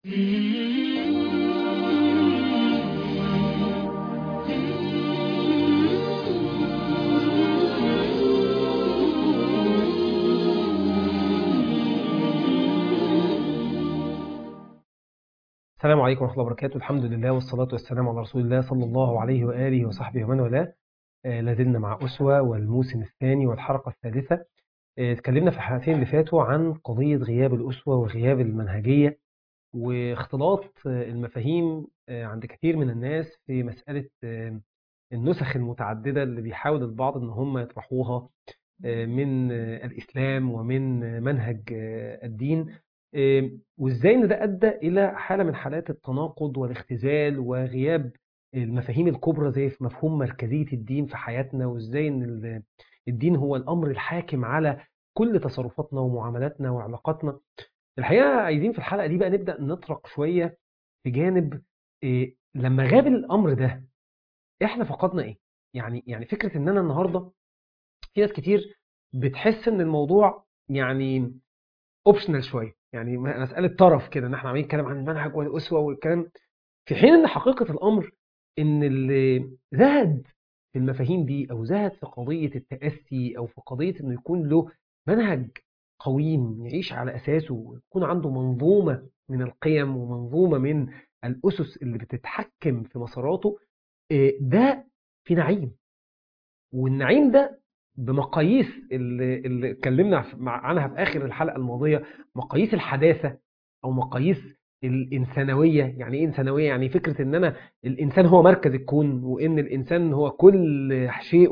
السلام عليكم ورحمة الله وبركاته الحمد لله والصلاة والسلام على رسول الله صلى الله عليه وآله وصحبه ومن والاه آه، لازلنا مع أسوة والموسم الثاني والحلقة الثالثة آه، اتكلمنا في الحلقتين اللي فاتوا عن قضية غياب الأسوة وغياب المنهجية واختلاط آه، المفاهيم آه، عند كثير من الناس في مسألة آه، النسخ المتعددة اللي بيحاول البعض ان هم يطرحوها آه، من آه، الإسلام ومن آه، منهج آه، الدين آه، وازاي ان ده ادى الى حاله من حالات التناقض والاختزال وغياب المفاهيم الكبرى زي في مفهوم مركزيه الدين في حياتنا وازاي ان ال- الدين هو الامر الحاكم على كل تصرفاتنا ومعاملاتنا وعلاقاتنا الحقيقه عايزين في الحلقه دي بقى نبدا نطرق شويه في جانب إيه لما غاب الامر ده احنا فقدنا ايه يعني يعني فكره ان انا النهارده في ناس كتير بتحس ان الموضوع يعني اوبشنال شويه يعني م- مساله طرف كده ان احنا عمالين نتكلم عن المنهج والاسوه والكلام في حين ان حقيقه الامر ان اللي زهد في المفاهيم دي او زهد في قضيه التاسي او في قضيه انه يكون له منهج قويم يعيش على اساسه ويكون عنده منظومه من القيم ومنظومه من الاسس اللي بتتحكم في مساراته إيه، ده في نعيم والنعيم ده بمقاييس اللي, اللي اتكلمنا في- مع- عنها في اخر الحلقه الماضيه مقاييس الحداثه او مقاييس الانسانويه يعني ايه انسانويه يعني فكره ان انا الانسان هو مركز الكون وان الانسان هو كل شيء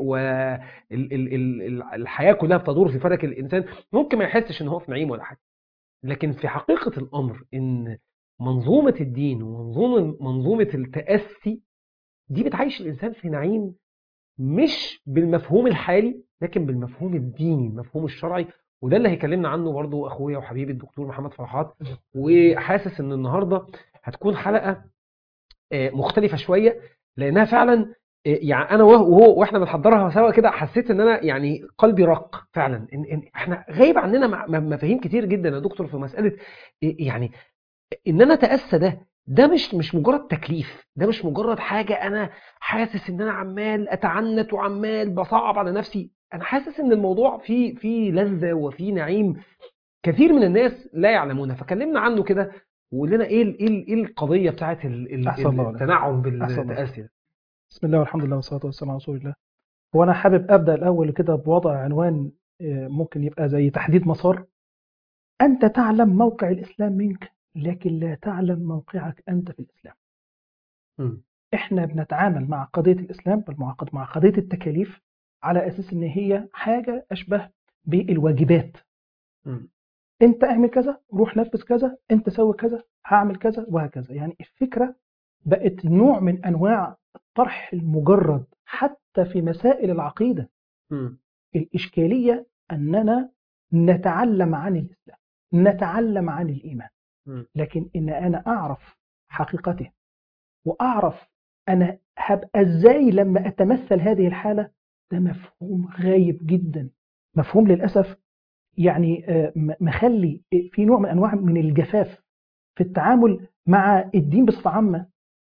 والحياه كلها بتدور في فلك الانسان ممكن ما يحسش ان هو في نعيم ولا حاجه لكن في حقيقه الامر ان منظومه الدين ومنظومه منظومه التاسي دي بتعيش الانسان في نعيم مش بالمفهوم الحالي لكن بالمفهوم الديني المفهوم الشرعي وده اللي هيكلمنا عنه برضو اخويا وحبيبي الدكتور محمد فرحات وحاسس ان النهارده هتكون حلقه آه، مختلفه شويه لانها فعلا آه، يعني انا وهو وهو- واحنا بنحضرها سوا كده حسيت ان انا يعني قلبي رق فعلا إن, إن احنا غايب عننا مع- م- مفاهيم كتير جدا يا دكتور في مساله آه، يعني ان انا اتاسى ده ده مش مش مجرد تكليف ده مش مجرد حاجه انا حاسس ان انا عمال اتعنت وعمال بصعب على نفسي انا حاسس ان الموضوع فيه فيه لذه وفيه نعيم كثير من الناس لا يعلمونها فكلمنا عنه كده وقول لنا ايه ال- ايه ال- ايه القضيه بتاعت ال- ال- أحسن الله عليك. التنعم أحسن الله. بالتاسي ده بسم الله والحمد لله والصلاة والسلام على رسول الله هو أنا حابب أبدأ الأول كده بوضع عنوان آه، ممكن يبقى زي تحديد مسار أنت تعلم موقع الإسلام منك لكن لا تعلم موقعك أنت في الإسلام مم. إحنا بنتعامل مع قضية الإسلام بالمعقد مع قضية التكاليف على أساس إن هي حاجة أشبه بالواجبات مم. أنت اعمل كذا روح نفذ كذا أنت سوي كذا هعمل كذا وهكذا يعني الفكرة بقت نوع من أنواع الطرح المجرد حتى في مسائل العقيدة مم. الإشكالية أننا نتعلم عن الإسلام نتعلم عن الإيمان مم. لكن إن أنا أعرف حقيقته وأعرف أنا هبقى إزاي لما أتمثل هذه الحالة ده مفهوم غايب جدا مفهوم للأسف يعني آه، م- مخلي في نوع من أنواع من الجفاف في التعامل مع الدين بصفة عامة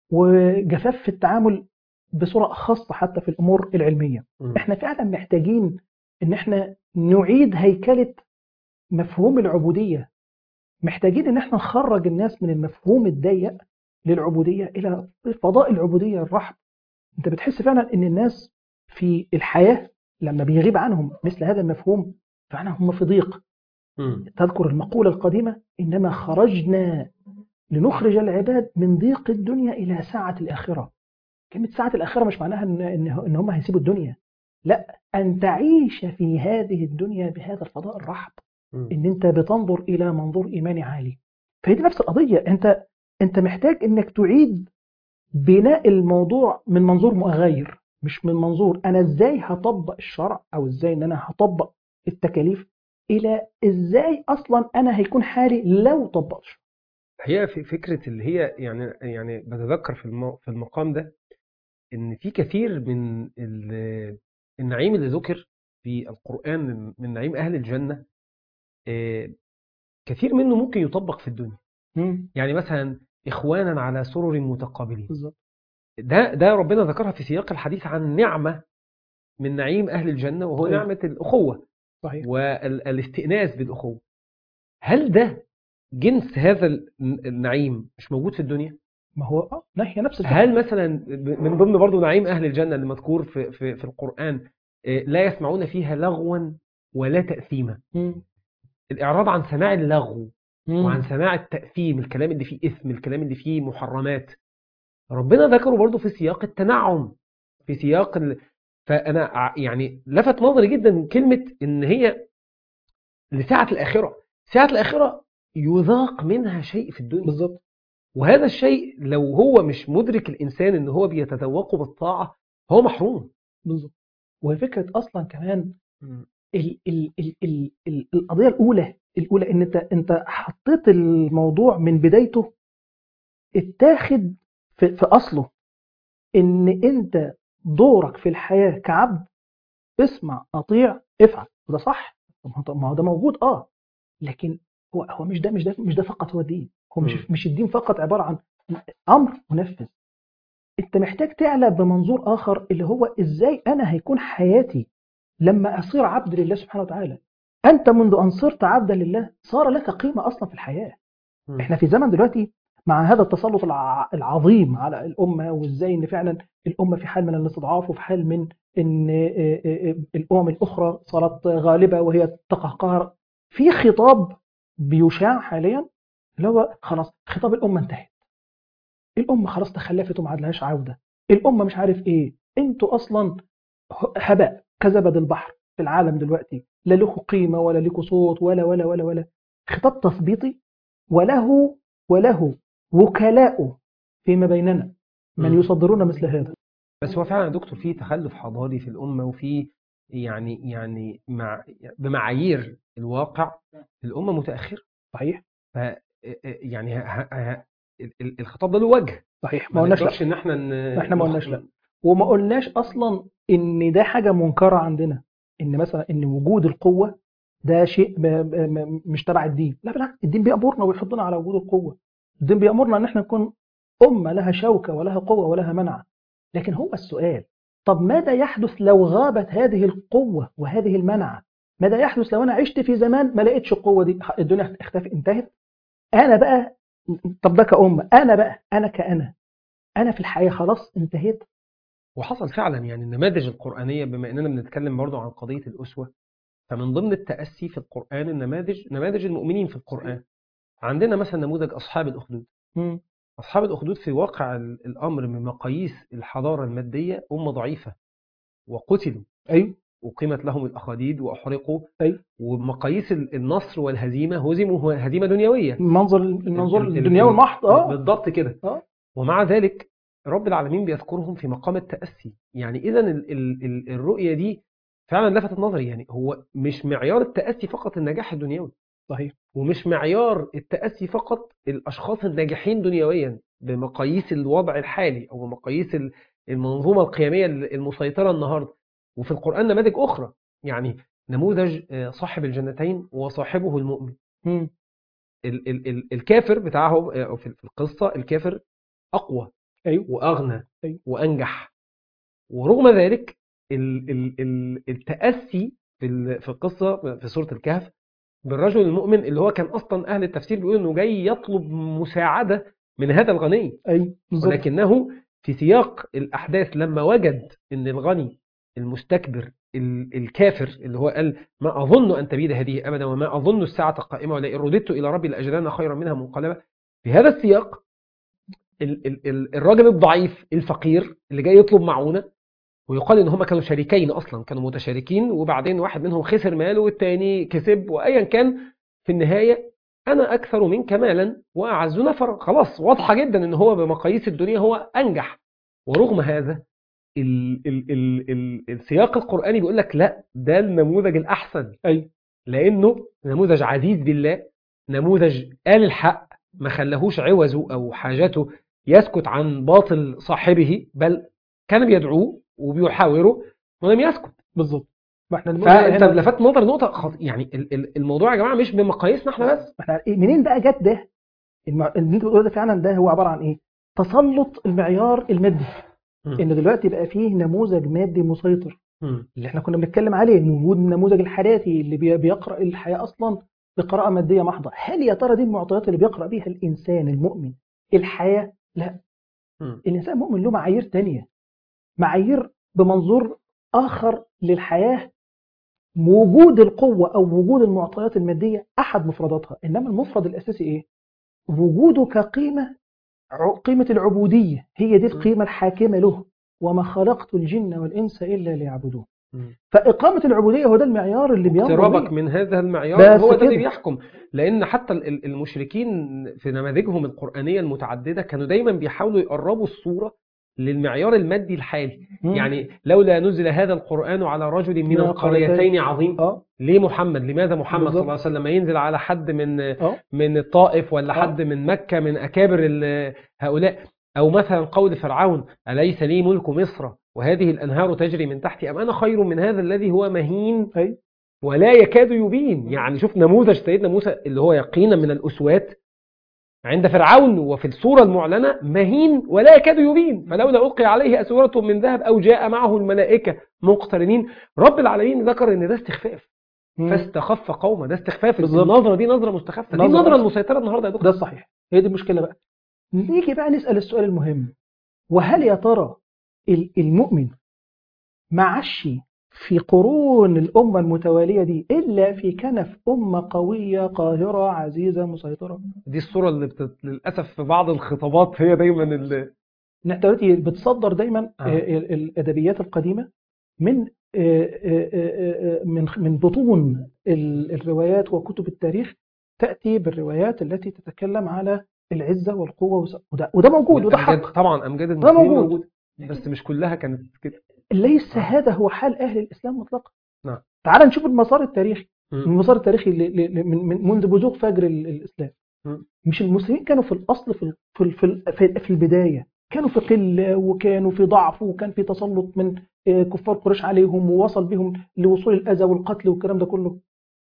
وجفاف في التعامل بصورة خاصة حتى في الأمور العلمية مم. احنا فعلا محتاجين ان احنا نعيد هيكلة مفهوم العبودية محتاجين ان احنا نخرج الناس من المفهوم الضيق للعبودية الى فضاء العبودية الرحب انت بتحس فعلا ان الناس في الحياة لما بيغيب عنهم مثل هذا المفهوم فعلا هم في ضيق مم. تذكر المقولة القديمة إنما خرجنا لنخرج العباد من ضيق الدنيا إلى ساعة الآخرة كلمة ساعة الآخرة مش معناها إن, إن, إن هم هيسيبوا الدنيا لا أن تعيش في هذه الدنيا بهذا الفضاء الرحب مم. إن أنت بتنظر إلى منظور إيماني عالي فهي دي نفس القضية أنت أنت محتاج إنك تعيد بناء الموضوع من منظور مغاير مش من منظور أنا إزاي هطبق الشرع أو إزاي إن أنا هطبق التكاليف إلى إزاي أصلا أنا هيكون حالي لو طبقتش هي في فكرة اللي هي يعني يعني بتذكر في المو في المقام ده إن في كثير من ال- النعيم اللي ذكر في القرآن من- من نعيم أهل الجنة آه، كثير منه ممكن يطبق في الدنيا مم. يعني مثلا إخوانا على سرر متقابلين بالظبط ده ده ربنا ذكرها في سياق الحديث عن نعمة من نعيم أهل الجنة وهو أيوة. نعمة الأخوة صحيح والاستئناس بالأخوة هل ده جنس هذا ال- النعيم مش موجود في الدنيا؟ ما هو اه لا هي نفس الفكرة. هل مثلا من ضمن برضو نعيم أهل الجنة اللي مذكور في, في, في القرآن آه، لا يسمعون فيها لغوا ولا تأثيما مم. الإعراض عن سماع اللغو مم. وعن سماع التأثيم الكلام اللي فيه إثم الكلام اللي فيه محرمات ربنا ذكره برضو في سياق التنعم في سياق ال... فأنا ع- يعني لفت نظري جدا كلمة إن هي لساعة الآخرة ساعة الآخرة يذاق منها شيء في الدنيا بالظبط وهذا الشيء لو هو مش مدرك الإنسان إن هو بيتذوقه بالطاعة هو محروم بالظبط وهي فكره اصلا كمان ال ال ال ال ال القضيه الاولى الاولى ان انت انت حطيت الموضوع من بدايته اتاخد في, في اصله ان انت دورك في الحياه كعبد اسمع اطيع افعل وده صح طب ما هو- طب ما هو ده موجود اه لكن هو هو مش ده مش ده مش ده فقط هو الدين هو مش مم. مش الدين فقط عباره عن امر منفذ انت محتاج تعلى بمنظور اخر اللي هو ازاي انا هيكون حياتي لما اصير عبد لله سبحانه وتعالى انت منذ ان صرت عبدا لله صار لك قيمه اصلا في الحياه مم. احنا في زمن دلوقتي مع هذا التسلط الع- العظيم على الامه وازاي ان فعلا الامه في حال من الاستضعاف وفي حال من ان آه، آه، آه، الامم الاخرى صارت غالبه وهي تقهقر في خطاب بيشاع حاليا اللي هو خلاص خطاب الامه انتهت الامه خلاص تخلفت وما عادلهاش عوده الامه مش عارف ايه انتوا اصلا هباء كزبد البحر في العالم دلوقتي لا له قيمه ولا لكم صوت ولا ولا ولا ولا خطاب تثبيطي وله وله وكلاء فيما بيننا من مم. يصدرون مثل هذا بس هو فعلا يا دكتور في تخلف حضاري في الأمة وفي يعني يعني مع بمعايير الواقع الأمة متأخرة صحيح ف يعني ه- ه- ال- ال- الخطاب ده له وجه صحيح ما ما قلناش لا نقدرش ان احنا ن- إحنا ما نخ- قلناش لا. وما قلناش اصلا ان ده حاجه منكره عندنا ان مثلا ان وجود القوه ده شيء ب- ب- م- مش تبع الدين لا بالعكس الدين بيامرنا ويحضنا على وجود القوه الدين بيامرنا ان احنا نكون امه لها شوكه ولها قوه ولها منع لكن هو السؤال طب ماذا يحدث لو غابت هذه القوه وهذه المنعه ماذا يحدث لو انا عشت في زمان ما لقيتش القوه دي الدنيا اختفت انتهت انا بقى طب ده كأمة انا بقى انا كأنا انا في الحياه خلاص انتهيت وحصل فعلا يعني النماذج القرآنية بما اننا بنتكلم برضو عن قضية الأسوة فمن ضمن التأسي في القرآن النماذج نماذج المؤمنين في القرآن عندنا مثلا نموذج أصحاب الأخدود مم. أصحاب الأخدود في واقع ال- الأمر من مقاييس الحضارة المادية أمة ضعيفة وقتلوا ايوه وقيمت لهم الأخاديد وأحرقوا أيوة. ومقاييس ال- النصر والهزيمة هزموا هزيمة دنيوية المنظر المنظور ال- ال- الدنيوي المحض اه بالضبط كده آه. ومع ذلك رب العالمين بيذكرهم في مقام التأسي يعني إذا ال ال ال الرؤية دي فعلا لفتت نظري يعني هو مش معيار التأسي فقط النجاح الدنيوي صحيح ومش معيار التأسي فقط الأشخاص الناجحين دنيويا بمقاييس الوضع الحالي أو بمقاييس ال- المنظومة القيمية المسيطرة النهاردة وفي القرآن نماذج أخرى يعني نموذج آه، صاحب الجنتين وصاحبه المؤمن مم. ال ال ال الكافر بتاعهم آه، أو في في القصة الكافر أقوى ايوه وأغنى أيوة. وأنجح ورغم ذلك ال ال ال التأسي في ال- في القصة في سورة الكهف بالرجل المؤمن اللي هو كان أصلا أهل التفسير بيقول إنه جاي يطلب مساعدة من هذا الغني ايوه بالظبط ولكنه في سياق الأحداث لما وجد إن الغني المستكبر ال- الكافر اللي هو قال ما أظن أن تبيد هذه أبدا وما أظن الساعة قائمة ولئن رددت إلى ربي لأجدن خيرا منها منقلبا في هذا السياق ال- ال- ال- الراجل الضعيف الفقير اللي جاي يطلب معونة ويقال ان هم كانوا شريكين اصلا كانوا متشاركين وبعدين واحد منهم خسر ماله والتاني كسب وايا كان في النهايه انا اكثر منك مالا واعز نفرا خلاص واضحه جدا ان هو بمقاييس الدنيا هو انجح ورغم هذا ال ال ال ال السياق القراني بيقول لك لا ده النموذج الاحسن ايوه لانه نموذج عزيز بالله نموذج قال الحق ما خلاهوش عوزه او حاجته يسكت عن باطل صاحبه بل كان بيدعوه وبيحاوره ولم يسكت بالظبط ما احنا نقول فانت هنا- لفت نظر نقطه خط... يعني ال- ال- الموضوع يا جماعه مش بمقاييسنا احنا بس ما احنا إيه- منين بقى جت ده المع... اللي انت بتقوله ده فعلا ده هو عباره عن ايه تسلط المعيار المادي مم. ان دلوقتي بقى فيه نموذج مادي مسيطر مم. اللي احنا كنا بنتكلم عليه إن وجود النموذج الحياتي اللي بي- بيقرا الحياه اصلا بقراءه ماديه محضه هل يا ترى دي المعطيات اللي بيقرا بيها الانسان المؤمن الحياه لا مم. الانسان المؤمن له معايير تانية معايير بمنظور اخر للحياه وجود القوه او وجود المعطيات الماديه احد مفرداتها انما المفرد الاساسي ايه وجوده كقيمه ع- قيمه العبوديه هي دي القيمه الحاكمه له وما خلقت الجن والانس الا ليعبدون مم. فاقامه العبوديه هو ده المعيار اللي بينظر اقترابك ليه. من هذا المعيار بس هو ده اللي كده. بيحكم لان حتى ال- ال- المشركين في نماذجهم القرآنية المتعددة كانوا دايما بيحاولوا يقربوا الصورة للمعيار المادي الحالي مم. يعني لولا نزل هذا القرآن على رجل من من القريتين عظيم اه ليه محمد لماذا محمد صلى بالظبط. الله عليه وسلم ما ينزل على حد من اه من الطائف ولا آه. حد من مكة من أكابر ال- هؤلاء أو مثلا قول فرعون أليس لي ملك مصر وهذه الأنهار تجري من تحتي أم أنا خير من هذا الذي هو مهين أي. ولا يكاد يبين يعني شوف نموذج سيدنا موسى اللي هو يقينا من الأسوات عند فرعون وفي الصورة المعلنة مهين ولا يكاد يبين فلولا ألقي عليه أسورة من ذهب أو جاء معه الملائكة مقترنين رب العالمين ذكر إن ده استخفاف مم. فاستخف قومه ده استخفاف بالظبط. النظرة دي نظرة مستخفة دي نظرة النظرة بس. المسيطرة النهاردة يا دكتور ده الصحيح هي دي المشكله بقى نيجي بقى نسال السؤال المهم وهل يا ترى ال- المؤمن ما عاش في قرون الامه المتواليه دي الا في كنف امه قويه قاهره عزيزه مسيطره دي الصورة اللي بتت... للأسف في بعض الخطابات هي دايما اللي إن دلوقتي بتصدر دايما آه. آه. ال- الادبيات القديمه من آه، آه، آه، آه، من من بطون ال- الروايات وكتب التاريخ تاتي بالروايات التي تتكلم على العزه والقوه وس- وده وده موجود وده والأمجاد حق طبعا أمجاد المسلمين موجود. موجود بس مش كلها كانت كده ليس آه. هذا هو حال اهل الاسلام مطلقا نعم. تعال نشوف المسار التاريخي مم. المسار التاريخي ل- ل- من من- منذ بزوغ فجر ال- الاسلام مم. مش المسلمين كانوا في الاصل في ال- في ال- في ال- في- في البدايه كانوا في قله وكانوا في ضعف وكان في تسلط من آه، كفار قريش عليهم ووصل بهم لوصول الاذى والقتل والكلام ده كله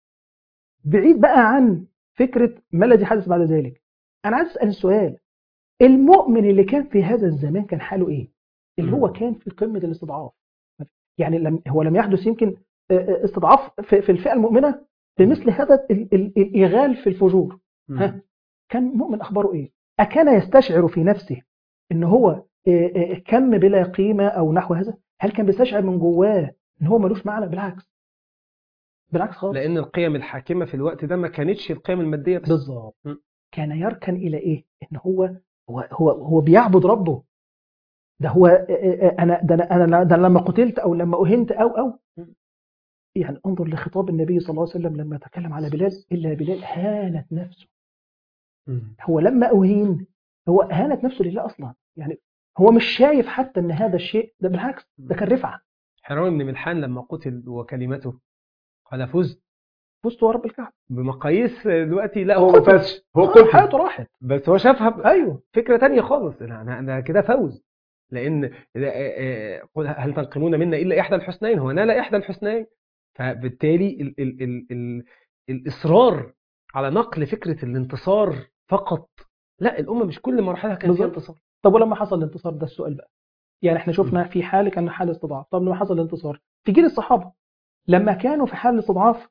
بعيد بقى عن فكره ما الذي حدث بعد ذلك انا عايز اسال السؤال المؤمن اللي كان في هذا الزمان كان حاله ايه اللي هو مم. كان في قمه الاستضعاف يعني لم هو لم يحدث يمكن آه، آه، استضعاف في في الفئه المؤمنه بمثل هذا ال- ال- الايغال في الفجور مم. ها. كان مؤمن اخباره ايه اكان يستشعر في نفسه ان هو آه، آه، كم بلا قيمه او نحو هذا هل كان بيستشعر من جواه ان هو ملوش معنى بالعكس بالعكس خالص لأن القيم الحاكمة في الوقت ده ما كانتش القيم المادية بس بالظبط م. كان يركن الى ايه ان هو هو هو, هو بيعبد ربه ده هو آه، آه، آه، انا ده انا انا ده أنا لما قتلت او لما اهنت او او م. يعني انظر لخطاب النبي صلى الله عليه وسلم لما تكلم على بلال الا بلال هانت نفسه مم. هو لما أهين هو هانت نفسه لله أصلا يعني هو مش شايف حتى أن هذا الشيء ده بالعكس ده كان رفعة حرام بن ملحان لما قتل وكلمته قال فزت فزت ورب الكعبة بمقاييس دلوقتي لا هو ما قتل. فازش هو آه، قتل حياته راحت بس هو شافها ب- أيوه فكرة تانية خالص أنا أنا أنا كده فوز لأن إذا- آه، آه، قل هل تنقمون منا إلا إحدى الحسنين هو نال إحدى الحسنين فبالتالي ال ال ال ال الإصرار على نقل فكرة الانتصار فقط لا الأمة مش كل مرحلة كان فيها بالظبط. انتصار طب ولما حصل الانتصار ده السؤال بقى يعني احنا شفنا في حال كان حال استضعاف طب لما حصل الانتصار في جيل الصحابة لما كانوا في حال الاستضعاف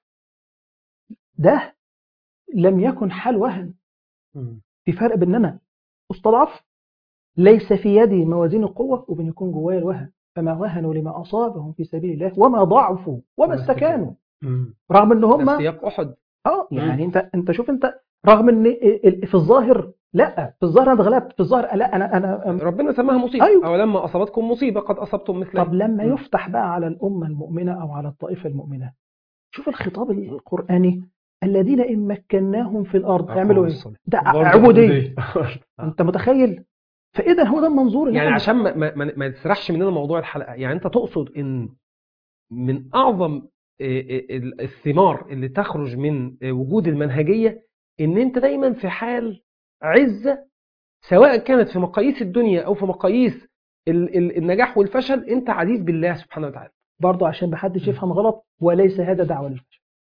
ده لم يكن حال وهن مم. في فرق بين ان انا استضعف ليس في يدي موازين القوة وبين يكون جوايا الوهن فما وهنوا لما أصابهم في سبيل الله وما ضعفوا وما وما استكانوا مم. رغم ان ده هم في سياق أحد اه يعني انت انت شوف انت رغم ان ال- ال- في الظاهر لا في الظاهر انا اتغلبت في الظاهر لا انا انا ربنا سماها مصيبة أيوة. أو لما أصابتكم مصيبة قد أصبتم مثلها طب لما مم. يفتح بقى على الامه المؤمنه او على الطائفه المؤمنه شوف الخطاب القراني الذين ان مكناهم في الارض يعملوا ايه؟ ده برضه عبوديه عبودية. انت متخيل؟ فاذا هو ده المنظور اللي يعني إحنا- عشان ما, ما, ما, ما تسرحش مننا موضوع الحلقة يعني أنت تقصد إن من أعظم آه، آه، الثمار اللي تخرج من آه، وجود المنهجية إن أنت دايما في حال عزة سواء كانت في مقاييس الدنيا أو في مقاييس ال- ال- النجاح والفشل أنت عزيز بالله سبحانه وتعالى برضه عشان محدش مم. يفهم غلط وليس هذا دعوه للفشل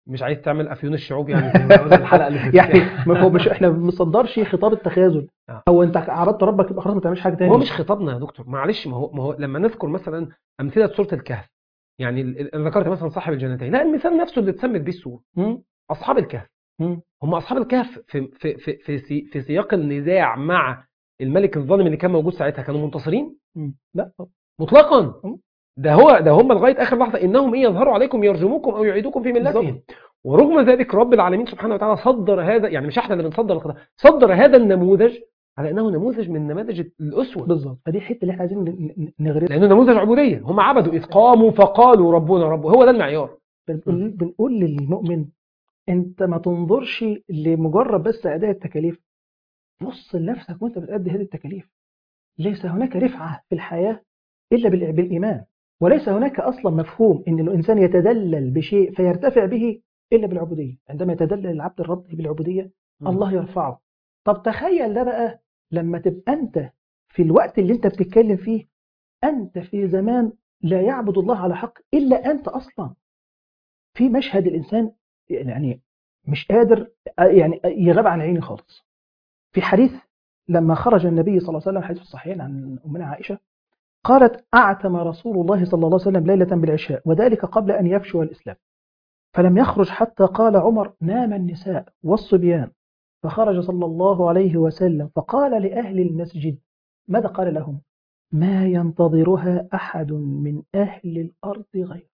مش عايز تعمل افيون الشعوب يعني زي ما قلنا الحلقه اللي فاتت يعني ما هو مش احنا ما بنصدرش خطاب التخاذل آه. هو انت عرضت ربك يبقى خلاص ما تعملش حاجه تاني هو مش خطابنا يا دكتور معلش ما هو ما هو لما نذكر مثلا امثله سوره الكهف يعني ال- ال- انا ذكرت مثلا صاحب الجنتين لا المثال نفسه اللي اتسمت بيه السوره مم. اصحاب الكهف مم. هم اصحاب الكهف في في في في, سي- في سياق النزاع مع الملك الظالم اللي كان موجود ساعتها كانوا منتصرين مم. لا مطلقا مم. ده هو ده هم لغايه اخر لحظه انهم ان يظهروا عليكم يرجموكم او يعيدوكم في ملتهم بالظبط. ورغم ذلك رب العالمين سبحانه وتعالى صدر هذا يعني مش احنا اللي بنصدر الخطاب صدر هذا النموذج على انه نموذج من نماذج الاسوه بالظبط فدي الحته اللي احنا عايزين ن- ن- نغرسها لانه نموذج عبوديه هم عبدوا اذ قاموا فقالوا ربنا رب هو ده المعيار بنقول, بنقول للمؤمن انت ما تنظرش لمجرد بس اداء التكاليف بص لنفسك وانت بتأدي هذه التكاليف ليس هناك رفعه في الحياه الا بال- بالايمان وليس هناك اصلا مفهوم ان الانسان يتدلل بشيء فيرتفع به الا بالعبوديه عندما يتدلل العبد الرب بالعبوديه الله يرفعه طب تخيل ده بقى لما تبقى انت في الوقت اللي انت بتتكلم فيه انت في زمان لا يعبد الله على حق الا انت اصلا في مشهد الانسان يعني مش قادر يعني يغاب عن عيني خالص في حديث لما خرج النبي صلى الله عليه وسلم حديث الصحيحين عن امنا عائشه قالت اعتم رسول الله صلى الله عليه وسلم ليله بالعشاء وذلك قبل ان يفشو الاسلام فلم يخرج حتى قال عمر نام النساء والصبيان فخرج صلى الله عليه وسلم فقال لأهل المسجد ماذا قال لهم ما ينتظرها أحد من أهل الأرض غير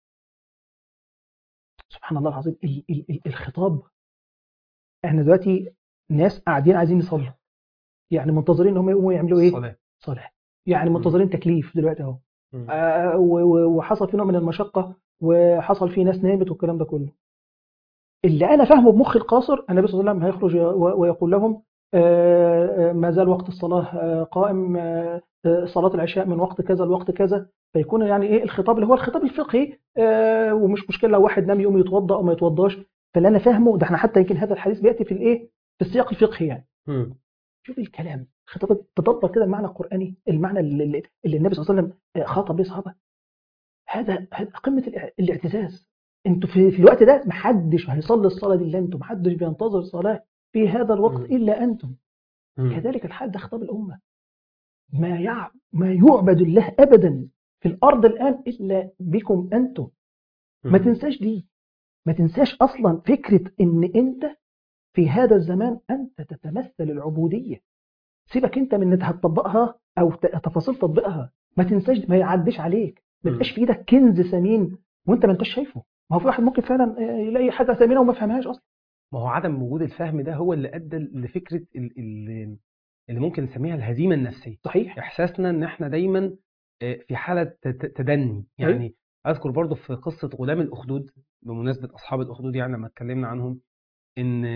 سبحان الله العظيم ال- ال- ال- الخطاب احنا دلوقتي ناس قاعدين عايزين يصلوا يعني منتظرين ان هم يقوموا يعملوا ايه الصلاة. صلاة يعني منتظرين تكليف دلوقتي اهو مم. آه، و- و- وحصل فيه نوع من المشقة وحصل فيه ناس نامت والكلام ده كله اللي أنا فاهمه بمخي القاصر النبي صلى الله عليه وسلم هيخرج و- ويقول لهم آه، آه، ما زال وقت الصلاة آه، قائم آه، آه، صلاة العشاء من وقت كذا لوقت كذا فيكون يعني إيه الخطاب اللي هو الخطاب الفقهي آه، ومش مشكلة لو واحد نام يوم يتوضأ أو ما يتوضاش فاللي أنا فاهمه ده احنا حتى يمكن هذا الحديث بيأتي في الإيه في السياق الفقهي يعني مم. شوف الكلام خطاب تدبر كده المعنى القرآني المعنى اللي, اللي اللي النبي صلى الله عليه وسلم خاطب به صحابه هذا هذا قمة الإع- الاعتزاز انتوا في, في الوقت ده محدش هيصلي الصلاة دي الا انتم محدش بينتظر صلاة في هذا الوقت مم. الا انتم مم. كذلك الحال ده خطاب الأمة ما يع... ما يعبد الله أبدا في الأرض الآن إلا بكم أنتم ما تنساش دي ما تنساش أصلا فكرة إن أنت في هذا الزمان أنت تتمثل العبودية سيبك أنت من إنك هتطبقها أو ت- تفاصيل تطبيقها ما تنساش ما يعديش عليك ما مم. يبقاش في إيدك كنز ثمين وأنت ما أنتش شايفه ما هو في واحد ممكن فعلا آه، يلاقي حاجة ثمينة وما فهمهاش أصلا ما هو عدم وجود الفهم ده هو اللي ادى لفكره ال- ال- اللي ممكن نسميها الهزيمه النفسيه صحيح احساسنا ان احنا دايما آه، في حاله ت- ت- تدني يعني اذكر برضو في قصه غلام الاخدود بمناسبه اصحاب الاخدود يعني لما اتكلمنا عنهم ان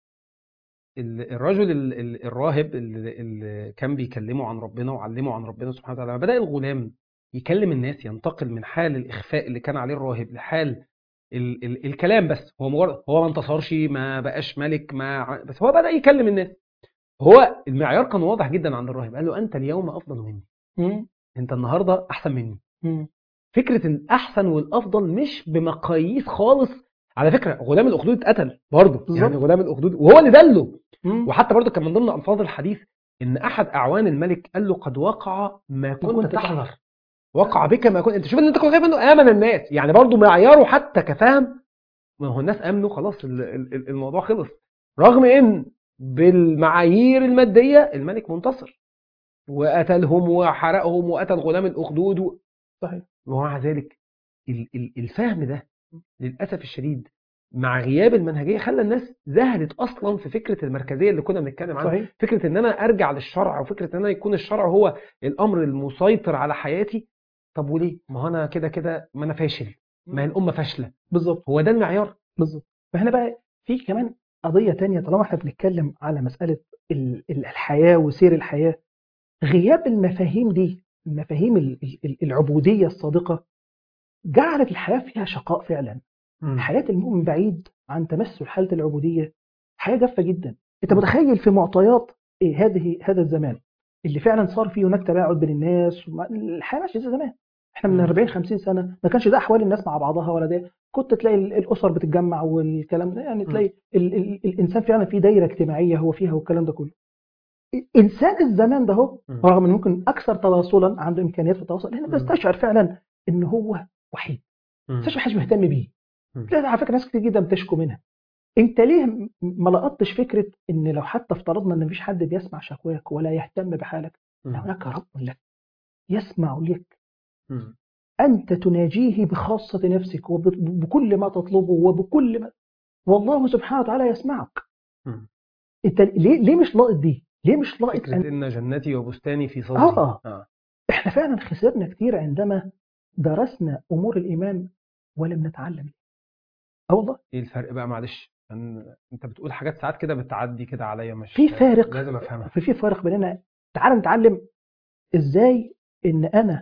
ال- الرجل ال- ال- الراهب اللي اللي كان بيكلمه عن ربنا وعلمه عن ربنا سبحانه وتعالى لما بدا الغلام يكلم الناس ينتقل من حال الاخفاء اللي كان عليه الراهب لحال ال ال الكلام بس هو مجرد هو ما انتصرش ما بقاش ملك ما ع- بس هو بدا يكلم الناس هو المعيار كان واضح جدا عند الراهب قال له انت اليوم افضل مني مم. انت النهارده احسن مني مم. فكره الاحسن والافضل مش بمقاييس خالص على فكره غلام الاخدود اتقتل برضه بالظبط. يعني غلام الاخدود وهو اللي دله مم. وحتى برضه كان من ضمن الفاظ الحديث ان احد اعوان الملك قال له قد وقع ما كنت كنت تحذر وقع بك ما كنت انت شوف ان انت كنت خايف منه امن الناس يعني برضه معياره حتى كفهم ما هو الناس امنوا خلاص ال- ال- ال- الموضوع خلص رغم ان بالمعايير الماديه الملك منتصر وقتلهم وحرقهم وقتل غلام الاخدود و... صحيح ومع ذلك ال- ال- الفهم ده للاسف الشديد مع غياب المنهجيه خلى الناس زهدت اصلا في فكره المركزيه اللي كنا بنتكلم عنها صحيح فكره ان انا ارجع للشرع وفكره ان انا يكون الشرع هو الامر المسيطر على حياتي طب وليه ما هو انا كده كده ما انا فاشل ما هي الامه فاشله بالظبط هو ده المعيار بالظبط فهنا بقى في كمان قضية تانية طالما احنا بنتكلم على مسألة ال- ال- الحياة وسير الحياة غياب المفاهيم دي المفاهيم ال- ال- العبودية الصادقة جعلت الحياة فيها شقاء فعلا حياة المؤمن بعيد عن تمثل حالة العبودية حياة جافة جدا انت متخيل في معطيات إيه هذه هذا الزمان اللي فعلا صار فيه هناك تباعد بين الناس وما- الحياة ماشية زي زمان احنا من مم. 40 50 سنه ما كانش ده احوال الناس مع بعضها ولا ده كنت تلاقي ال- الاسر بتتجمع والكلام ده يعني مم. تلاقي ال ال الانسان فعلا في دايره اجتماعيه هو فيها والكلام ده كله انسان الزمان ده هو مم. رغم ان ممكن اكثر تواصلا عنده امكانيات في التواصل هنا مم. بيستشعر فعلا ان هو وحيد مم. بيستشعر محدش مهتم بيه مم. تلاقي على فكره ناس كتير جدا بتشكو منها انت ليه م- ما لقطتش فكره ان لو حتى افترضنا ان مفيش حد بيسمع شكواك ولا يهتم بحالك مم. هناك رب لك يسمع لك مم. أنت تناجيه بخاصة نفسك وبكل ما تطلبه وبكل ما والله سبحانه وتعالى يسمعك مم. أنت ليه ليه مش لاقط دي؟ ليه مش لاقط فكرة أن إن جنتي وبستاني في صدري آه. آه. إحنا فعلا خسرنا كتير عندما درسنا أمور الإيمان ولم نتعلم اه والله إيه الفرق بقى معلش أن- أنت بتقول حاجات ساعات كده بتعدي كده عليا مش في فارق لازم أفهمها في في فارق بيننا تعال نتعلم إزاي إن أنا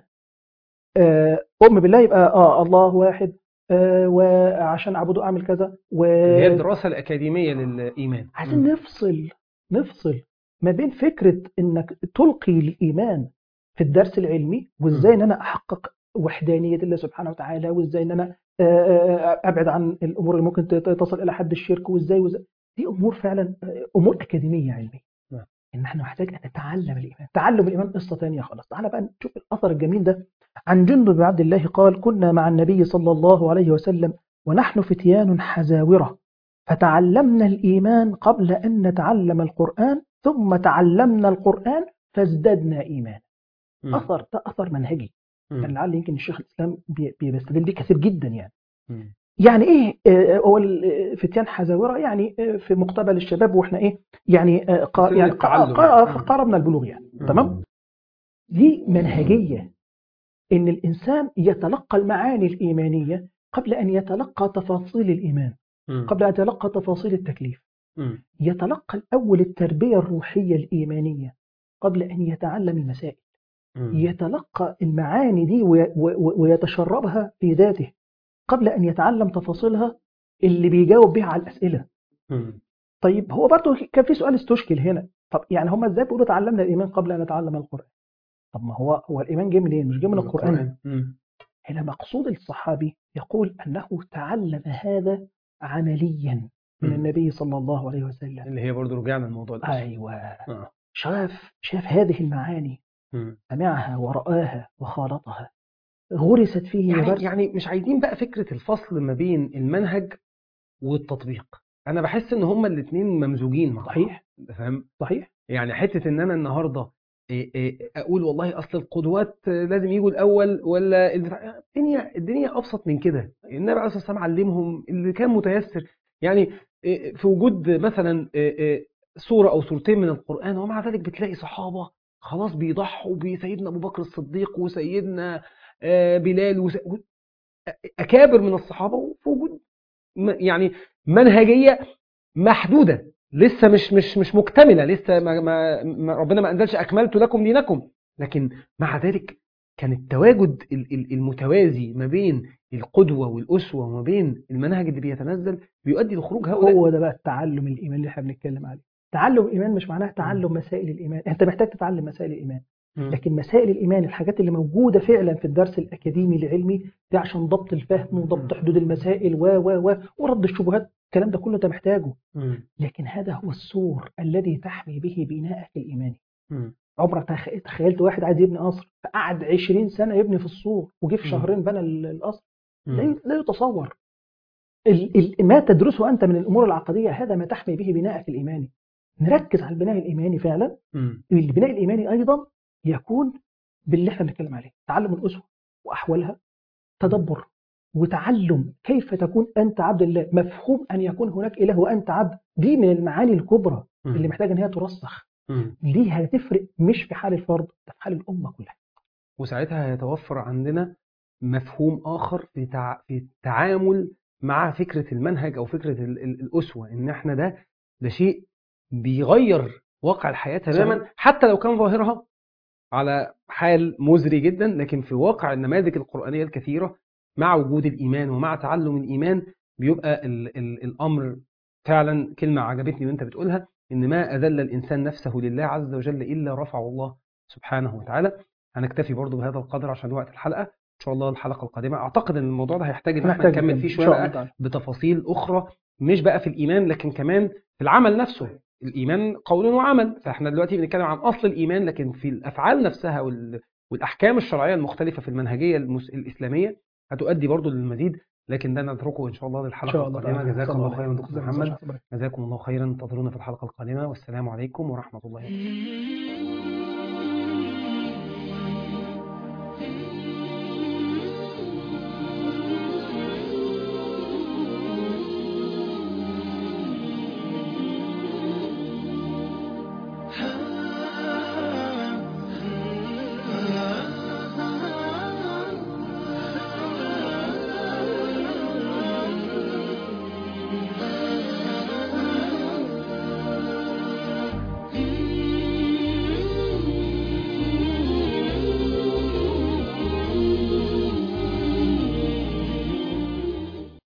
آه، أؤمن بالله يبقى آه الله واحد آه، وعشان أعبده أعمل كذا و اللي هي الدراسة الأكاديمية للإيمان عايزين مم. نفصل نفصل ما بين فكرة انك تلقي الايمان في الدرس العلمي وازاي ان انا احقق وحدانية الله سبحانه وتعالى وازاي ان انا آه، آه، ابعد عن الامور اللي ممكن ت- تصل الى حد الشرك وازاي وازاي دي امور فعلا آه، امور اكاديمية علمية نعم. ان احنا محتاج ان نتعلم الايمان تعلم الايمان قصة ثانية خالص تعالى بقى نشوف الاثر الجميل ده عن جندب بن عبد الله قال كنا مع النبي صلى الله عليه وسلم ونحن فتيان حزاورة فتعلمنا الإيمان قبل أن نتعلم القرآن ثم تعلمنا القرآن فازددنا إيمان مم. أثر ده أثر منهجي مم. كان لعل يمكن الشيخ الإسلام بي- بي- بيستدل بيه كثير جدا يعني مم. يعني إيه آه، هو ال- فتيان حزاورة يعني آه، في مقتبل الشباب وإحنا إيه يعني آه، قا- سن يعني التعلم قا- يعني. قا- قاربنا البلوغ يعني مم. تمام دي منهجية إن الإنسان يتلقى المعاني الإيمانية قبل أن يتلقى تفاصيل الإيمان مم. قبل أن يتلقى تفاصيل التكليف مم. يتلقى الأول التربية الروحية الإيمانية قبل أن يتعلم المسائل مم. يتلقى المعاني دي وي- و- ويتشربها في ذاته قبل أن يتعلم تفاصيلها اللي بيجاوب بها على الأسئلة مم. طيب هو برضه كان في سؤال استشكل هنا طب يعني هم ازاي بيقولوا تعلمنا الإيمان قبل أن نتعلم القرآن طب ما هو هو الإيمان جه منين مش جه من القرآن مم. هنا مقصود الصحابي يقول أنه تعلم هذا عمليا من مم. النبي صلى الله عليه وسلم اللي هي برضو رجعنا لموضوع الأسرة أيوة آه. شاف شاف هذه المعاني مم. سمعها ورآها وخالطها غرست فيه يعني غرس يعني مش عايزين بقى فكرة الفصل ما بين المنهج والتطبيق أنا بحس إن هما الاتنين ممزوجين مع بعض صحيح فاهم صحيح يعني حتة إن أنا النهاردة إيه إيه أقول والله أصل القدوات لازم يجوا الأول ولا البتاع- الدنيا الدنيا أبسط من كده النبي عليه الصلاة والسلام علمهم اللي كان متيسر يعني إيه في وجود مثلا إيه إيه سورة أو سورتين من القرآن ومع ذلك بتلاقي صحابة خلاص بيضحوا بسيدنا أبو بكر الصديق وسيدنا آه، بلال وس... أكابر من الصحابة وفي وجود م- يعني منهجية محدودة لسه مش مش مش مكتملة لسه ما ما ما ربنا ما أنزلش أكملت لكم دينكم لكن مع ذلك كان التواجد ال- ال- المتوازي ما بين القدوة والأسوة وما بين المنهج اللي بيتنزل بيؤدي لخروج هؤلاء هو ده بقى التعلم الإيمان اللي احنا بنتكلم عليه تعلم الإيمان مش معناه تعلم مسائل الإيمان أنت محتاج تتعلم مسائل الإيمان مم. لكن مسائل الإيمان الحاجات اللي موجودة فعلا في الدرس الأكاديمي العلمي دي عشان ضبط الفهم وضبط حدود المسائل و و و ورد الشبهات الكلام ده كله أنت محتاجه مم. لكن هذا هو السور الذي تحمي به بناءك الإيماني مم. عمرك تخ- تخيلت واحد عايز يبني قصر فقعد 20 سنة يبني في السور وجه في مم. شهرين بنى ال- القصر لا مم. ي- لا يتصور ال- ال- ما تدرسه أنت من الأمور العقدية هذا ما تحمي به بناءك الإيماني نركز على البناء الإيماني فعلا مم. البناء الإيماني أيضا يكون باللي احنا بنتكلم عليه تعلم الأسوة وأحوالها تدبر وتعلم كيف تكون أنت عبد الله مفهوم أن يكون هناك إله وأنت عبد دي من المعاني الكبرى مم. اللي محتاجة أن هي ترسخ مم. دي هتفرق مش في حال الفرد ده في حال الأمة كلها وساعتها هيتوفر عندنا مفهوم آخر في تع... في التعامل مع فكرة المنهج أو فكرة ال... ال- الأسوة إن إحنا ده ده شيء بيغير واقع الحياة تماما صحيح. حتى لو كان ظاهرها على حال مزري جدا لكن في واقع النماذج القرآنية الكثيرة مع وجود الإيمان ومع تعلم الإيمان بيبقى ال... ال... الأمر فعلا كلمة عجبتني وأنت بتقولها إن ما أذل الإنسان نفسه لله عز وجل إلا رفعه الله سبحانه وتعالى هنكتفي برضو بهذا القدر عشان وقت الحلقة شاء الله الحلقه القادمه اعتقد ان الموضوع ده هيحتاج ان احنا هنحتاج نكمل جداً. فيه إن شويه شاء بقى الله تعالى. بتفاصيل اخرى مش بقى في الايمان لكن كمان في العمل نفسه الايمان قول وعمل فاحنا دلوقتي بنتكلم عن اصل الايمان لكن في الافعال نفسها وال... والاحكام الشرعيه المختلفه في المنهجيه المس... الاسلاميه هتؤدي برضو للمزيد لكن ده نتركه ان شاء الله ان للحلقه شاء الله القادمه تعالى. جزاك صلى الله عليه خيرا وسلم. دكتور جزاك محمد الله خيرا. جزاكم الله خيرا انتظرونا في الحلقه القادمه والسلام عليكم ورحمه الله وبركاته